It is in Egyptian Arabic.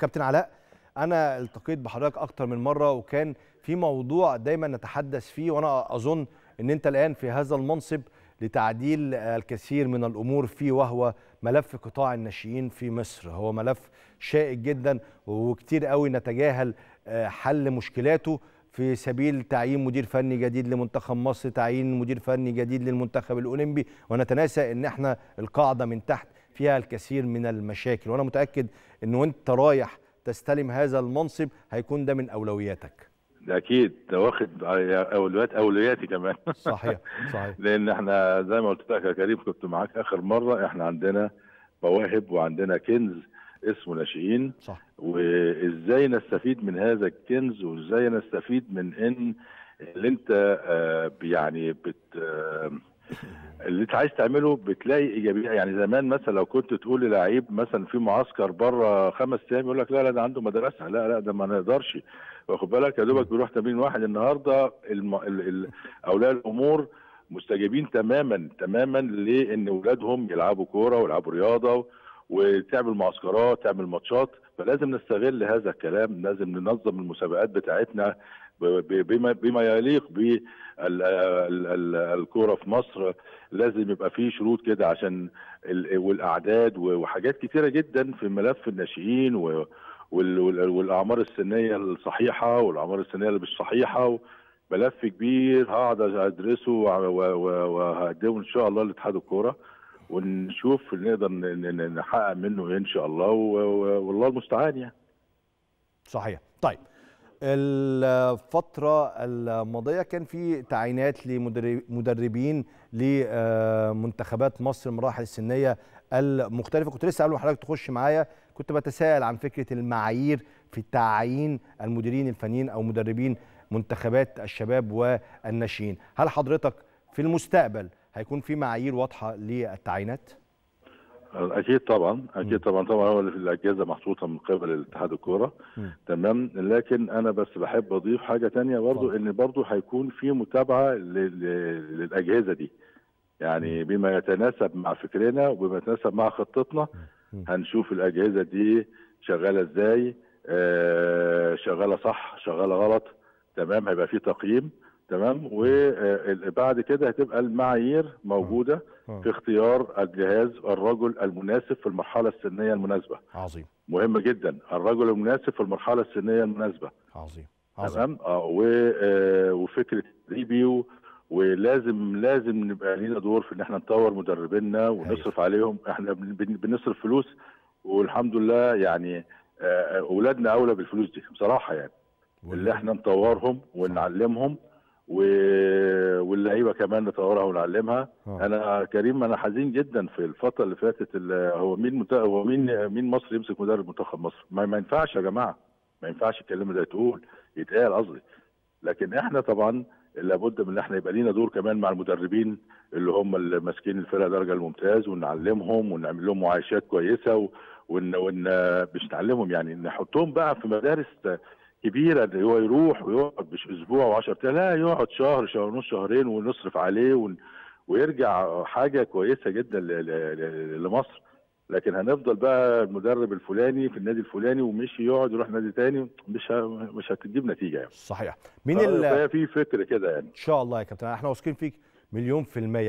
كابتن علاء انا التقيت بحضرتك اكتر من مره وكان في موضوع دايما نتحدث فيه وانا اظن ان انت الان في هذا المنصب لتعديل الكثير من الامور فيه وهو ملف قطاع الناشئين في مصر هو ملف شائك جدا وكتير قوي نتجاهل حل مشكلاته في سبيل تعيين مدير فني جديد لمنتخب مصر تعيين مدير فني جديد للمنتخب الاولمبي ونتناسى ان احنا القاعده من تحت فيها الكثير من المشاكل وانا متاكد ان وانت رايح تستلم هذا المنصب هيكون ده من اولوياتك ده اكيد ده واخد اولويات اولوياتي كمان صحيح صحيح لان احنا زي ما قلت لك يا كريم كنت معاك اخر مره احنا عندنا مواهب وعندنا كنز اسمه ناشئين صح وازاي نستفيد من هذا الكنز وازاي نستفيد من ان اللي انت آه يعني بت آه اللي انت عايز تعمله بتلاقي ايجابيه يعني زمان مثلا لو كنت تقول للعيب مثلا في معسكر بره خمس ايام يقول لك لا لا ده عنده مدرسه لا لا ده ما نقدرش واخد بالك يا دوبك بيروح تمرين واحد النهارده الم... ال... ال... اولياء الامور مستجيبين تماما تماما لان اولادهم يلعبوا كوره ويلعبوا رياضه وتعمل معسكرات تعمل ماتشات فلازم نستغل هذا الكلام لازم ننظم المسابقات بتاعتنا بما بما يليق بالكوره في مصر لازم يبقى فيه شروط كده عشان والاعداد وحاجات كتيره جدا في ملف الناشئين والاعمار السنيه الصحيحه والاعمار السنيه اللي مش صحيحه ملف كبير هقعد ادرسه وهقدمه ان شاء الله لاتحاد الكوره ونشوف نقدر نحقق منه ان شاء الله والله المستعان يعني صحيح طيب الفترة الماضية كان في تعيينات لمدربين لمنتخبات مصر المراحل السنية المختلفة كنت لسه قبل ما حضرتك تخش معايا كنت بتساءل عن فكرة المعايير في تعيين المديرين الفنيين أو مدربين منتخبات الشباب والناشئين هل حضرتك في المستقبل هيكون في معايير واضحة للتعيينات؟ اكيد طبعا اكيد طبعا طبعا هو الاجهزه محطوطه من قبل اتحاد الكوره تمام لكن انا بس بحب اضيف حاجه تانية برضو طبعا. ان برضو هيكون في متابعه للاجهزه دي يعني بما يتناسب مع فكرنا وبما يتناسب مع خطتنا هنشوف الاجهزه دي شغاله ازاي آه شغاله صح شغاله غلط تمام هيبقى في تقييم تمام وبعد كده هتبقى المعايير موجوده في اختيار الجهاز الرجل المناسب في المرحله السنيه المناسبه عظيم مهم جدا الرجل المناسب في المرحله السنيه المناسبه عظيم عظيم تمام اه وفكره ريبيو ولازم لازم نبقى لينا دور في ان احنا نطور مدربينا ونصرف عليهم احنا بنصرف فلوس والحمد لله يعني اولادنا اولى بالفلوس دي بصراحه يعني اللي احنا نطورهم ونعلمهم و... واللعيبه كمان نطورها ونعلمها أوه. انا كريم انا حزين جدا في الفتره اللي فاتت اللي هو مين مت... هو مين مين مصر يمسك مدرب منتخب مصر ما, ما ينفعش يا جماعه ما ينفعش الكلمه ده تقول يتقال قصدي لكن احنا طبعا لابد من ان احنا يبقى لينا دور كمان مع المدربين اللي هم اللي ماسكين الفرقه درجه الممتاز ونعلمهم ونعمل لهم معايشات كويسه و... ون... ون... مش نعلمهم يعني نحطهم بقى في مدارس كبيره اللي هو يروح ويقعد مش اسبوع و10 ايام لا يقعد شهر شهر ونص شهرين ونصرف عليه ون... ويرجع حاجه كويسه جدا ل... ل... لمصر لكن هنفضل بقى المدرب الفلاني في النادي الفلاني ومشي يقعد يروح نادي تاني مش ه... مش هتجيب نتيجه يعني صحيح مين ال... في فكر كده يعني ان شاء الله يا كابتن احنا واثقين فيك مليون في المية